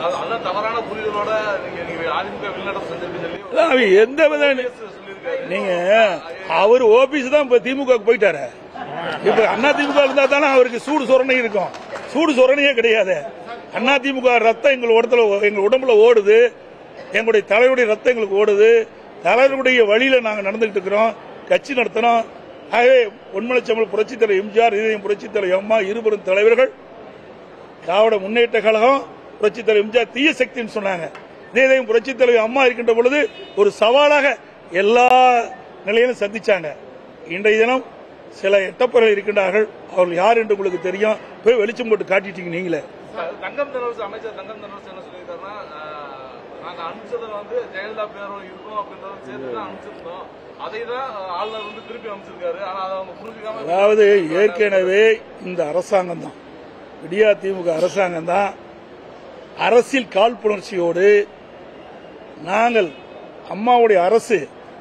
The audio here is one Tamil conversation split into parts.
அது- அதான் தவறான புரிதலோட நீங்க நீங்க அதிமுக வெளிநடப்பு செஞ்சிருக்குன்னு சொல்லி அதான் அவன் எந்த வித சொல்லியிருக்காரு நீங்க அவர் ஓபிஸ் தான் இப்ப திமுக க்கு போயிட்டாரு இப்ப அண்ணா திமுக இருந்தா தானே அவருக்கு சூடு சொரணை இருக்கும் சூடு சொரணையே கிடையாது அண்ணா திமுக ரத்தம் எங்க உடத்துல எங்க உடம்புல ஓடுது எங்களுடைய தலைவருடைய ரத்தம் எங்களுக்கு ஓடுது தலைவருடைய வழியில நாங்க நடந்துகிட்டு இருக்கிறோம் கட்சி நடத்தினோம் ஆகவே பொன்மலைச்சம்பல் புரட்சித் தலைவர் எம்ஜிஆர் இதயம் புரட்சித் தலைவர் அம்மா இருவரும் தலைவர்கள் திராவிட முன்னேற்ற கழகம் புரட்சித் தலைவர் எம்ஜிஆர் தீய சக்தின்னு சொன்னாங்க இதயம் புரட்சித் தலைவர் அம்மா இருக்கின்ற பொழுது ஒரு சவாலாக எல்லா நிலையிலும் சந்திச்சாங்க இன்றைய தினம் சில எட்டப்பர்கள் இருக்கின்றார்கள் அவர்கள் யார் என்று உங்களுக்கு தெரியும் போய் வெளிச்சம் போட்டு காட்டிட்டீங்க நீங்களே தங்கம் தென்னரசு அமைச்சர் தங்கம் தென்னரசு என்ன சொல்லியிருக்காருன்னா ஆஹ், நாங்க அனுப்பிச்சதை வந்து ஜெயலலிதா பேரும் இருக்கும் அப்படின்றத சேர்த்து தான் அனுப்பிச்சிருந்தோம் அதை தான் ஆளுநர் வந்து திருப்பி அனுப்பிச்சிருக்காரு ஆனா அதை அவங்க புரிஞ்சுக்காம அதாவது ஏற்கனவே இந்த அரசாங்கம் தான் விடியா திமுக அரசாங்கம் தான் அரசியல் காழ்ப்புணர்ச்சியோடு நாங்கள் அம்மாவுடைய அரசு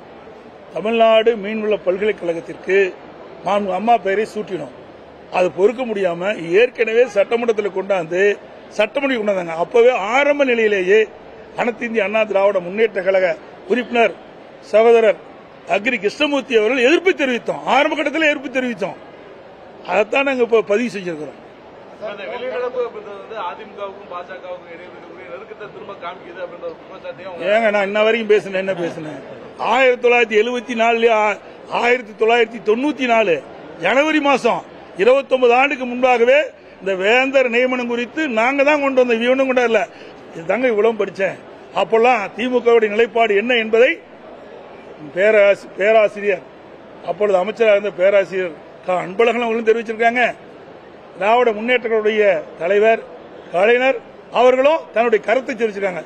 தமிழ்நாடு மீன்வள பல்கலைக்கழகத்திற்கு மாண்பு அம்மா பெயரை சூட்டினோம் அது பொறுக்க முடியாம ஏற்கனவே சட்டமன்றத்தில் கொண்டாந்து சட்டமன்ற கொண்டாந்தாங்க அப்பவே ஆரம்ப நிலையிலேயே அனைத்து இந்திய அண்ணா திராவிட முன்னேற்ற கழக உறுப்பினர் சகோதரர் அக்ரி கிருஷ்ணமூர்த்தி அவர்கள் எதிர்ப்பு தெரிவித்தோம் ஆரம்ப கட்டத்தில் எதிர்ப்பு தெரிவித்தோம் அதைத்தான் நாங்க இப்ப பதிவு செஞ்சிருக்கிறோம் இந்த வெளிநடப்பு அப்படின்றது வந்து அதிமுகவுக்கும் பாஜகவுக்கும் இடையே இருக்கக்கூடிய நெருக்கத்தை திரும்ப காமிக்குது அப்படின்ற ஒரு குற்றச்சாட்டையும் அவங்க ஏங்க நான் இன்ன வரைக்கும் பேசினேன் என்ன பேசினேன் ஆயிரத்தி தொள்ளாயிரத்தி எழுபத்தி நாலு ஆயிரத்தி தொள்ளாயிரத்தி தொண்ணூத்தி நாலு ஜனவரி மாசம் இருபத்தொன்பது ஆண்டுக்கு முன்பாகவே இந்த வேந்தர் நியமனம் குறித்து நாங்க தான் கொண்டு வந்தோம் இவனும் கொண்டு வரல இதுதாங்க இவ்வளவு படிச்சேன் அப்பெல்லாம் திமுகவுடைய நிலைப்பாடு என்ன என்பதை பேராசி- பேராசிரியர் அப்பொழுது அமைச்சராக இருந்த பேராசிரியர் க. அன்பழகன் அவர்களும் தெரிவிச்சிருக்காங்க திராவிட முன்னேற்றங்களுடைய தலைவர் கலைஞர் அவர்களும் தன்னுடைய கருத்தை தெரிவிச்சிருக்காங்க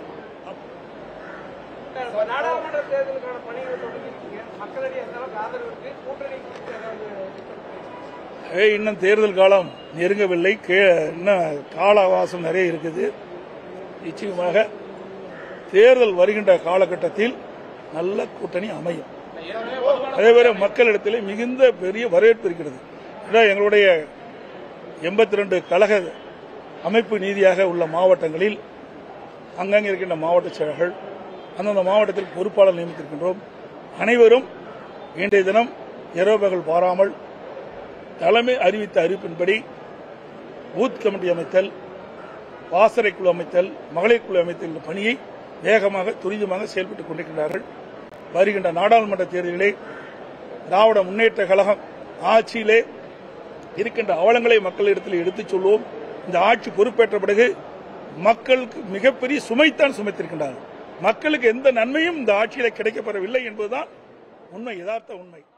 நாடாளுமன்ற தேர்தலுக்கான பணிகளை தொடங்கியிருக்கீங்க மக்களிடையே எந்த அளவுக்கு ஆதரவு இருக்கு கூட்டணி குறித்து ஏதாவது திட்டமிட்டு ஏய், இன்னும் தேர்தல் காலம் நெருங்கவில்லை கே- இன்னும் கால அவகாசம் நிறைய இருக்குது நிச்சயமாக தேர்தல் வருகின்ற காலகட்டத்தில் நல்ல கூட்டணி அமையும் அதேபோல மக்களிடத்தில் மிகுந்த பெரிய வரவேற்பு இருக்கிறது இதான் எங்களுடைய எண்பத்தி ரெண்டு கழக அமைப்பு நீதியாக உள்ள மாவட்டங்களில் அங்கங்கே இருக்கின்ற மாவட்ட செயலர்கள் அந்தந்த மாவட்டத்தில் பொறுப்பாளர் நியமித்திருக்கின்றோம் அனைவரும் இன்றைய தினம் இரவு பகல் பாராமல் தலைமை அறிவித்த அறிவிப்பின்படி பூத் கமிட்டி அமைத்தல் வாசரை குழு அமைத்தல் மகளிர் குழு அமைத்தல் என்ற பணியை வேகமாக துரிதமாக செயல்பட்டுக் கொண்டிருக்கிறார்கள் வருகின்ற நாடாளுமன்ற தேர்தலிலே திராவிட முன்னேற்ற கழகம் ஆட்சியிலே இருக்கின்ற அவலங்களை மக்களிடத்தில் எடுத்துச் சொல்வோம் இந்த ஆட்சி பொறுப்பேற்ற பிறகு மக்களுக்கு மிகப்பெரிய சுமைத்தான் சுமைத்திருக்கின்றார்கள் மக்களுக்கு எந்த நன்மையும் இந்த ஆட்சியில கிடைக்கப்பெறவில்லை என்பதுதான் உண்மை யதார்த்த உண்மை